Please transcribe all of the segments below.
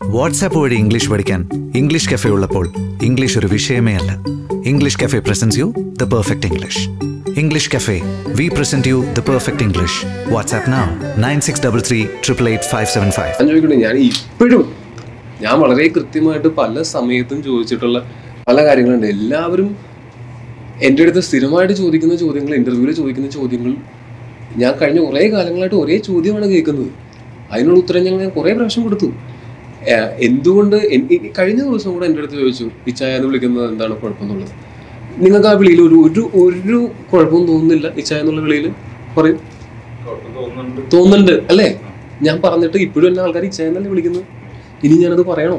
WhatsApp വഴി English പഠിക്കാൻ English cafe ഉള്ളപ്പോൾ ഇംഗ്ലീഷ് ഒരു വിഷയമേ അല്ല English cafe presents you the perfect English English cafe we present you the perfect English WhatsApp now nine six double three triple eight five seven five ഞാൻ ചോദിക്കട്ടെ ഞാൻ ഇപ്പോഴും ഞാൻ വളരെ കൃത്യമായിട്ട് പല സമയത്തും ചോദിച്ചിട്ടുള്ള പല കാര്യങ്ങളുണ്ട് എല്ലാവരും എൻ്റെ അടുത്ത് സ്ഥിരമായിട്ട് ചോദിക്കുന്ന ചോദ്യങ്ങൾ ഇൻ്റർവ്യൂവിൽ ചോദിക്കുന്ന ചോദ്യങ്ങൾ ഞാൻ കഴിഞ്ഞ കുറേ കാലങ്ങളായിട്ട് ഒരേ ചോദ്യമാണ് കേൾക്കുന്നത് അതിനുള്ള ഉത്തരം ഞങ്ങൾ ഞാൻ കുറേ പ്രാവശ്യം കൊടുത്തു ഏഹ് എന്തുകൊണ്ട് എൻ- ഈ കഴിഞ്ഞ ദിവസം കൂടെ എൻ്റെ അടുത്ത് ചോദിച്ചു ഇച്ചായ എന്ന് വിളിക്കുന്നത് എന്താണ് കുഴപ്പമെന്നുള്ളത് നിങ്ങൾക്ക് ആ വിളിയിൽ ഒരു ഒരു ഒരു കുഴപ്പവും തോന്നുന്നില്ല ഇച്ചായ എന്നുള്ള വിളിയിൽ പറയും തോന്നുന്നുണ്ട് അല്ലേ ഞാൻ പറഞ്ഞിട്ട് ഇപ്പോഴും എന്നെ ആൾക്കാർ ഇച്ഛയെന്നല്ലേ വിളിക്കുന്നത് ഇനി ഞാനത് പറയണോ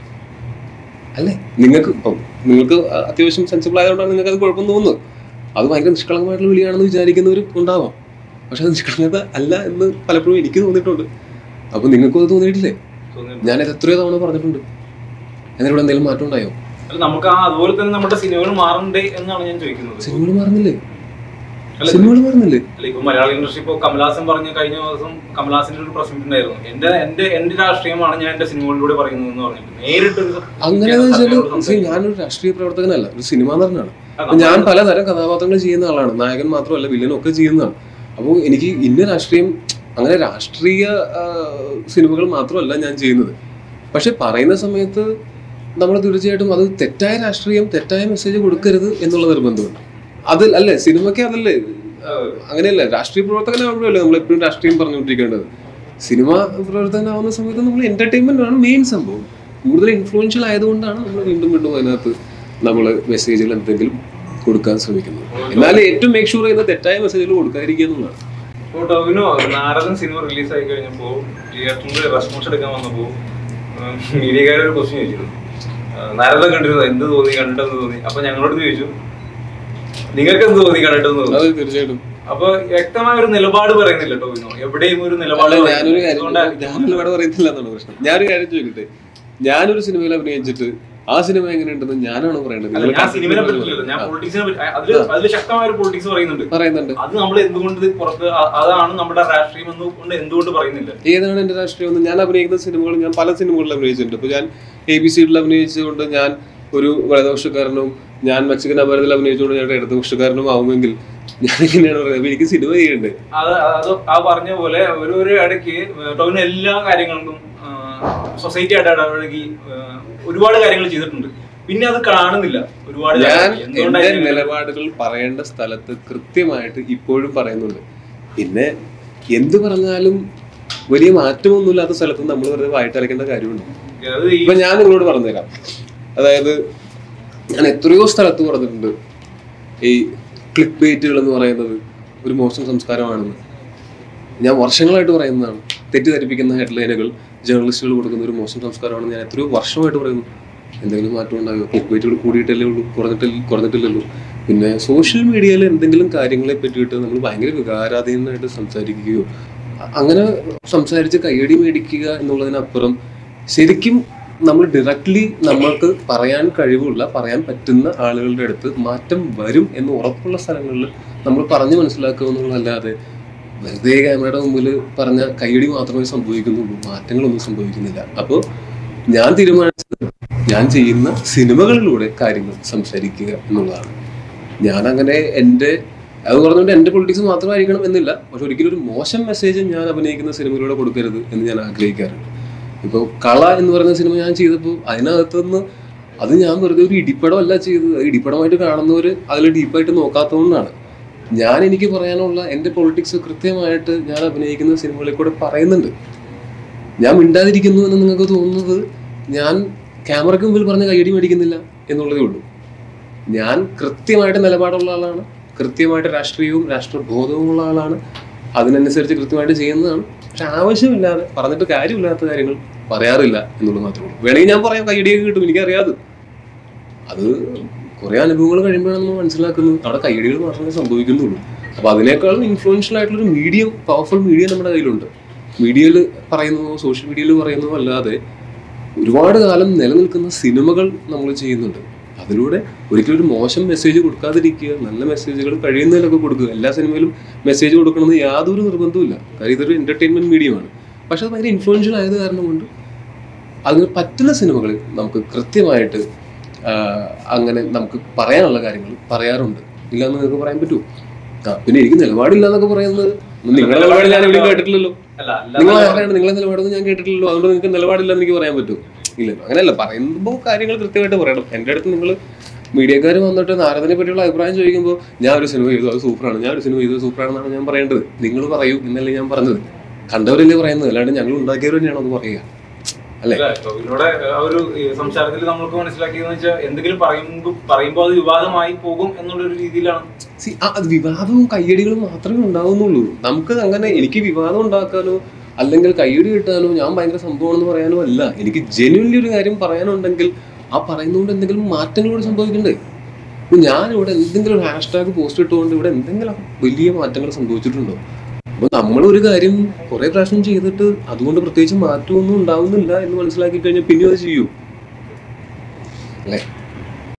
അല്ലേ നിങ്ങൾക്ക് ഇപ്പം നിങ്ങൾക്ക് അത്യാവശ്യം സെൻസിബിൾ ആയതുകൊണ്ടാണ് നിങ്ങൾക്ക് അത് കുഴപ്പം തോന്നുന്നത് അത് ഭയങ്കര നിഷ്കളങ്കമായിട്ടുള്ള വിളിയാണെന്ന് വിചാരിക്കുന്നവർ ഉണ്ടാവാം പക്ഷെ അത് നിഷ്കളങ്കത അല്ല എന്ന് പലപ്പോഴും എനിക്ക് തോന്നിയിട്ടുണ്ട് അപ്പൊ നിങ്ങൾക്കും അത് തോന്നിയിട്ടില്ലേ ഞാനത് എത്രയോ തവണ പറഞ്ഞിട്ടുണ്ട് എന്നിട്ട് ഇവിടെ എന്തെങ്കിലും മാറ്റം ഉണ്ടായോ അല്ല നമുക്ക് ആ അതുപോലെ തന്നെ നമ്മുടെ സിനിമകൾ മാറണ്ടേ എന്നാണ് ഞാൻ ചോദിക്കുന്നത് സിനിമകൾ മാറുന്നില്ലേ അല്ല, സിനിമകൾ മാറുന്നില്ലേ അല്ല ഇപ്പൊ മലയാള ഇൻഡസ്ട്രി ഇപ്പൊ കമലഹാസൻ പറഞ്ഞ കഴിഞ്ഞ ദിവസം കമലഹാസന്റെ ഒരു പ്രസംഗം ഉണ്ടായിരുന്നു എന്റെ എന്റെ എന്റെ രാഷ്ട്രീയമാണ് ഞാൻ എന്റെ സിനിമകളിലൂടെ പറയുന്നത് എന്ന് പറഞ്ഞിട്ട് നേരിട്ട് ഒരു അങ്ങനെയെന്ന് വെച്ചാല് സത്യമായിട്ട് see, സംസാരിക്കുന്നത്. ഞാനൊരു രാഷ്ട്രീയ പ്രവർത്തകനല്ല ഒരു സിനിമാ നടനാണ് ആ, അപ്പൊ ഞാൻ പലതരം കഥാപാത്രങ്ങൾ ചെയ്യുന്ന ആളാണ് നായകൻ മാത്രമല്ല വില്ലനും ഒക്കെ ചെയ്യുന്നതാണ് അപ്പോൾ എനിക്ക് ഇന്ന രാഷ്ട്രീയം അങ്ങനെ രാഷ്ട്രീയ ആ, സിനിമകൾ മാത്രമല്ല ഞാൻ ചെയ്യുന്നത് പക്ഷെ പറയുന്ന സമയത്ത് നമ്മൾ തീർച്ചയായിട്ടും അത് തെറ്റായ രാഷ്ട്രീയം തെറ്റായ മെസ്സേജ് കൊടുക്കരുത് എന്നുള്ള നിർബന്ധമുണ്ട് അതിൽ അല്ലേ സിനിമയ്ക്ക് അതല്ലേ ആ, അങ്ങനെയല്ല രാഷ്ട്രീയ പ്രവർത്തകനാവുമ്പോഴല്ലേ നമ്മൾ എപ്പോഴും രാഷ്ട്രീയം പറഞ്ഞുകൊണ്ടിരിക്കേണ്ടത് സിനിമ പ്രവർത്തകനാവുന്ന സമയത്ത് നമ്മൾ എന്റർടൈൻമെന്റ് ആണ് മെയിൻ സംഭവം കൂടുതൽ ഇൻഫ്ലുവൻഷ്യൽ ആയതുകൊണ്ടാണ് നമ്മൾ വീണ്ടും വീണ്ടും അതിനകത്ത് നമ്മൾ മെസ്സേജുകൾ എന്തെങ്കിലും കൊടുക്കാൻ ശ്രമിക്കുന്നത് എന്നാൽ ഏറ്റവും മേക്ക് ഷുവർ ചെയ്യുന്ന തെറ്റായ മെസ്സേജുകൾ കൊടുക്കാതിരിക്കുക എന്നുള്ളതാണ് ഇപ്പൊ ടോവിനോ നാരദൻ സിനിമ റിലീസ് ആയി കഴിഞ്ഞപ്പോ തിയേറ്ററിൽ റെസ്പോൺസ് എടുക്കാൻ വന്നപ്പോ മീഡിയക്കാരെ ഒരു ക്വസ്റ്റ്യൻ ചോദിച്ചിരുന്നു ആ, നാരദൻ കണ്ടിരുന്നു എന്ത് തോന്നി കണ്ടിട്ടെന്ന് തോന്നി അപ്പൊ ഞങ്ങളോട് ചോദിച്ചു നിങ്ങൾക്ക് എന്ത് തോന്നി കണ്ടിട്ടെന്ന് തോന്നി അത് തീർച്ചയായിട്ടും അപ്പൊ വ്യക്തമായ ഒരു നിലപാട് പറയുന്നില്ല ടോവിനോ എവിടെയും ഒരു നിലപാട് അല്ല, ഞാനൊരു കാര്യം അതുകൊണ്ടാ- ഞാൻ ഇവിടെ പറയുന്നില്ല എന്നാണ് പ്രശ്നം ഞാനൊരു കാര്യം ചോദിക്കട്ടെ ഞാനൊരു സിനിമയിൽ അഭിനയിച്ചിട്ട് ആ സിനിമ എങ്ങനെയുണ്ടെന്ന് ഞാനാണോ പറയേണ്ടത് അല്ല, നിങ്ങൾ ഞാൻ സിനിമയെ പറ്റില്ലല്ലോ ഞാൻ പൊളിറ്റിക്സിനെ പറ്റി അതിൽ അതിൽ ശക്തമായ ഒരു പൊളിറ്റിക്സ് പറയുന്നുണ്ട് പറയുന്നുണ്ട് അത് നമ്മൾ എന്തുകൊണ്ട് ഇത് പുറത്ത് അ- അതാണ് നമ്മുടെ രാഷ്ട്രീയം എന്ന് കൊണ്ട് എന്തുകൊണ്ട് പറയുന്നില്ല ഏതാണ് എന്റെ രാഷ്ട്രീയം എന്ന് ഞാൻ അഭിനയിക്കുന്ന സിനിമകൾ ഞാൻ പല സിനിമകളിൽ അഭിനയിച്ചിട്ടുണ്ട് ഇപ്പൊ ഞാൻ എ ബി സിയിൽ അഭിനയിച്ചുകൊണ്ട് ഞാൻ ഒരു വലതുപക്ഷക്കാരനും ഞാൻ മെക്സിക്കൻ അപരത്തിൽ അഭിനയിച്ചുകൊണ്ട് ഞാൻ ഇടതുപക്ഷക്കാരനും ആവുമെങ്കിൽ ഞാൻ എങ്ങനെയാണ് പറയുന്നത് അപ്പൊ എനിക്ക് സിനിമ ചെയ്യണ്ടേ അത് അത് ആ പറഞ്ഞ പോലെ ഒരു ഒരു ഇടയ്ക്ക് ടോവിന് എല്ലാ കാര്യങ്ങൾക്കും സൊസൈറ്റി ആയിട്ട് ഇടപഴകി ആ, ഒരുപാട് കാര്യങ്ങൾ ചെയ്തിട്ടുണ്ട് പിന്നെ അത് കാണുന്നില്ല ഒരുപാട് ഞാൻ കാര്യങ്ങൾ. എന്തുകൊണ്ടാ എന്റെ ഇങ്ങനെ? നിലപാടുകൾ പറയേണ്ട സ്ഥലത്ത് കൃത്യമായിട്ട് ഇപ്പോഴും പറയുന്നുണ്ട് പിന്നെ എന്ത് പറഞ്ഞാലും വലിയ മാറ്റമൊന്നുമില്ലാത്ത സ്ഥലത്ത് നമ്മൾ വെറുതെ വായിട്ടലക്കേണ്ട കാര്യമുണ്ട് അത് ഈ ഇപ്പൊ ഞാൻ നിങ്ങളോട് പറഞ്ഞുതരാം അതായത് ഞാൻ എത്രയോ സ്ഥലത്ത് പറഞ്ഞിട്ടുണ്ട് ഈ ക്ലിക്ക് ബേറ്റുകൾ എന്ന് പറയുന്നത് ഒരു മോശം സംസ്കാരമാണെന്ന് ഞാൻ വർഷങ്ങളായിട്ട് പറയുന്നതാണ് തെറ്റിദ്ധരിപ്പിക്കുന്ന ഹെഡ്ലൈനുകൾ ജേർണലിസ്റ്റുകൾ കൊടുക്കുന്ന ഒരു മോശം സംസ്കാരമാണെന്ന് ഞാൻ എത്രയോ വർഷമായിട്ട് പറയുന്നു എന്തെങ്കിലും മാറ്റം ഉണ്ടാകുമോ ക്ലിക്ക് ബേറ്റുകൾ കൂടിയിട്ടല്ലേ ഉള്ളൂ കുറഞ്ഞിട്ടില്ല കുറഞ്ഞിട്ടില്ലല്ലോ പിന്നെ സോഷ്യൽ മീഡിയയിൽ എന്തെങ്കിലും കാര്യങ്ങളെ പറ്റിയിട്ട് നമ്മൾ ഭയങ്കര വികാരാധീനമായിട്ട് സംസാരിക്കുകയോ അ- അങ്ങനെ സംസാരിച്ച് കയ്യടി മേടിക്കുക എന്നുള്ളതിനപ്പുറം ശരിക്കും നമ്മൾ ഡയറക്റ്റ്ലി നമ്മൾക്ക് പറയാൻ കഴിവുള്ള പറയാൻ പറ്റുന്ന ആളുകളുടെ അടുത്ത് മാറ്റം വരും എന്ന് ഉറപ്പുള്ള സ്ഥലങ്ങളിൽ നമ്മൾ പറഞ്ഞു മനസ്സിലാക്കുക എന്നുള്ളതല്ലാതെ വെറുതെ ക്യാമറയുടെ മുമ്പിൽ പറഞ്ഞ കൈയടി മാത്രമേ സംഭവിക്കുന്നുള്ളൂ മാറ്റങ്ങളൊന്നും സംഭവിക്കുന്നില്ല അപ്പോൾ ഞാൻ തീരുമാനിച്ചത് ഞാൻ ചെയ്യുന്ന സിനിമകളിലൂടെ കാര്യങ്ങൾ സംസാരിക്കുക എന്നുള്ളതാണ് ഞാൻ അങ്ങനെ എൻ്റെ അത് പറഞ്ഞുകൊണ്ട് എൻ്റെ പൊളിറ്റിക്സ് മാത്രമായിരിക്കണം എന്നില്ല പക്ഷെ ഒരിക്കലും ഒരു മോശം മെസ്സേജ് ഞാൻ അഭിനയിക്കുന്ന സിനിമയിലൂടെ കൊടുക്കരുത് എന്ന് ഞാൻ ആഗ്രഹിക്കാറുണ്ട് ഇപ്പോൾ കള എന്ന് പറയുന്ന സിനിമ ഞാൻ ചെയ്തപ്പോൾ അതിനകത്തുനിന്ന് അത് ഞാൻ വെറുതെ ഒരു ഇടിപ്പടം അല്ല ചെയ്തത് അത് ഇടിപ്പടമായിട്ട് കാണുന്നവർ അതിൽ ഡീപ്പായിട്ട് നോക്കാത്തതുകൊണ്ടാണ് ഞാൻ എനിക്ക് പറയാനുള്ള എൻ്റെ പൊളിറ്റിക്സ് കൃത്യമായിട്ട് ഞാൻ അഭിനയിക്കുന്ന സിനിമകളിൽ കൂടെ പറയുന്നുണ്ട് ഞാൻ മിണ്ടാതിരിക്കുന്നു എന്ന് നിങ്ങൾക്ക് തോന്നുന്നത് ഞാൻ ക്യാമറയ്ക്ക് മുമ്പിൽ പറഞ്ഞ കൈയടി മേടിക്കുന്നില്ല എന്നുള്ളതേ ഉള്ളൂ ഞാൻ കൃത്യമായിട്ട് നിലപാടുള്ള ആളാണ് കൃത്യമായിട്ട് രാഷ്ട്രീയവും രാഷ്ട്രബോധവുമുള്ള ആളാണ് അതിനനുസരിച്ച് കൃത്യമായിട്ട് ചെയ്യുന്നതാണ് പക്ഷെ ആവശ്യമില്ലാതെ പറഞ്ഞിട്ട് കാര്യമില്ലാത്ത കാര്യങ്ങൾ പറയാറില്ല എന്നുള്ളത് മാത്രമേ ഉള്ളൂ വേണമെങ്കിൽ ഞാൻ പറയാം കൈയടിയൊക്കെ കിട്ടും എനിക്കറിയാതെ അത് കുറെ അനുഭവങ്ങൾ കഴിയുമ്പോഴാണ് നമ്മൾ മനസ്സിലാക്കുന്നത് അവിടെ കൈയടികൾ മാത്രമേ സംഭവിക്കുന്നുള്ളൂ അപ്പൊ അതിനേക്കാളും ഇൻഫ്ലുവൻഷ്യൽ ആയിട്ടുള്ള ഒരു മീഡിയം പവർഫുൾ മീഡിയ നമ്മുടെ കയ്യിലുണ്ട് മീഡിയയിൽ പറയുന്നതോ സോഷ്യൽ മീഡിയയിൽ പറയുന്നതോ അല്ലാതെ ഒരുപാട് കാലം നിലനിൽക്കുന്ന സിനിമകൾ നമ്മൾ ചെയ്യുന്നുണ്ട് അതിലൂടെ ഒരിക്കലും ഒരു മോശം മെസ്സേജ് കൊടുക്കാതിരിക്കുക നല്ല മെസ്സേജുകൾ കഴിയുന്നതിലൊക്കെ കൊടുക്കുക എല്ലാ സിനിമയിലും മെസ്സേജ് കൊടുക്കണമെന്ന് യാതൊരു നിർബന്ധവുമില്ല കാര്യം ഇതൊരു എന്റർടൈൻമെന്റ് മീഡിയമാണ് പക്ഷെ അത് ഭയങ്കര ഇൻഫ്ലുവൻഷ്യൽ ആയത് കാരണം കൊണ്ട് അതിന് പറ്റുന്ന സിനിമകളിൽ നമുക്ക് കൃത്യമായിട്ട് ആ, അങ്ങനെ നമുക്ക് പറയാനുള്ള കാര്യങ്ങൾ പറയാറുണ്ട് ഇല്ലാന്ന് നിങ്ങൾക്ക് പറയാൻ പറ്റുമോ ആ പിന്നെ എനിക്ക് നിലപാടില്ല എന്നൊക്കെ പറയുന്നത് നിങ്ങളുടെ നിലപാട് ഞാൻ എവിടെയും കേട്ടിട്ടില്ലല്ലോ അല്ല അല്ല നിങ്ങൾ ആരാണ് നിങ്ങളെ നിലപാടൊന്നും ഞാൻ കേട്ടിട്ടില്ലല്ലോ അതുകൊണ്ട് നിങ്ങൾക്ക് നിലപാടില്ല എന്ന് എനിക്ക് പറയാൻ പറ്റുമോ ഇല്ലല്ലോ അങ്ങനെയല്ല പറയുമ്പോൾ കാര്യങ്ങൾ കൃത്യമായിട്ട് പറയണം എൻ്റെ അടുത്ത് നിങ്ങൾ മീഡിയക്കാർ വന്നിട്ട് നാരദനെ പറ്റിയുള്ള അഭിപ്രായം ചോദിക്കുമ്പോൾ ഞാൻ ഒരു സിനിമ ചെയ്തു അത് സൂപ്പറാണ് ഞാൻ ഒരു സിനിമ ചെയ്തു സൂപ്പറാണെന്നാണ് ഞാൻ പറയേണ്ടത് നിങ്ങൾ പറയൂ എന്നല്ലേ ഞാൻ പറഞ്ഞത് കണ്ടവരല്ലേ പറയുന്നത് അല്ലാണ്ട് ഞങ്ങൾ ഉണ്ടാക്കിയവർ തന്നെയാണോ അത് പറയുക അല്ലേ അല്ല, ഇപ്പൊ ഇതിലൂടെ ആ ഒരു ഈ സംസാരത്തിൽ നമ്മൾക്ക് മനസ്സിലാക്കിയെന്ന് വെച്ചാൽ എന്തെങ്കിലും പറയുമ്പോൾ പറയുമ്പോൾ അത് വിവാദമായി പോകും എന്നുള്ളൊരു രീതിയിലാണ് See, ആ അത് വിവാദവും കയ്യടികളും മാത്രമേ ഉണ്ടാവുന്നുള്ളൂ നമുക്ക് അങ്ങനെ എനിക്ക് വിവാദം ഉണ്ടാക്കാനോ അല്ലെങ്കിൽ കയ്യടി കിട്ടാനോ ഞാൻ ഭയങ്കര സംഭവമാണെന്ന് പറയാനോ അല്ല എനിക്ക് ജെന്യൂൻലി ഒരു കാര്യം പറയാനുണ്ടെങ്കിൽ ആ പറയുന്നതുകൊണ്ട് എന്തെങ്കിലും മാറ്റങ്ങൾ ഇവിടെ സംഭവിക്കണ്ടേ ഇപ്പൊ ഞാൻ ഇവിടെ എന്തെങ്കിലും ഒരു ഹാഷ്ടാഗ് പോസ്റ്റ് ഇട്ടുകൊണ്ട് ഇവിടെ എന്തെങ്കിലും വലിയ മാറ്റങ്ങൾ സംഭവിച്ചിട്ടുണ്ടോ അപ്പൊ നമ്മൾ ഒരു കാര്യം കുറെ പ്രാവശ്യം ചെയ്തിട്ട് അതുകൊണ്ട് പ്രത്യേകിച്ച് മാറ്റമൊന്നും ഉണ്ടാവുന്നില്ല എന്ന് മനസ്സിലാക്കി കഴിഞ്ഞാൽ പിന്നെ അത് ചെയ്യൂ അല്ലേ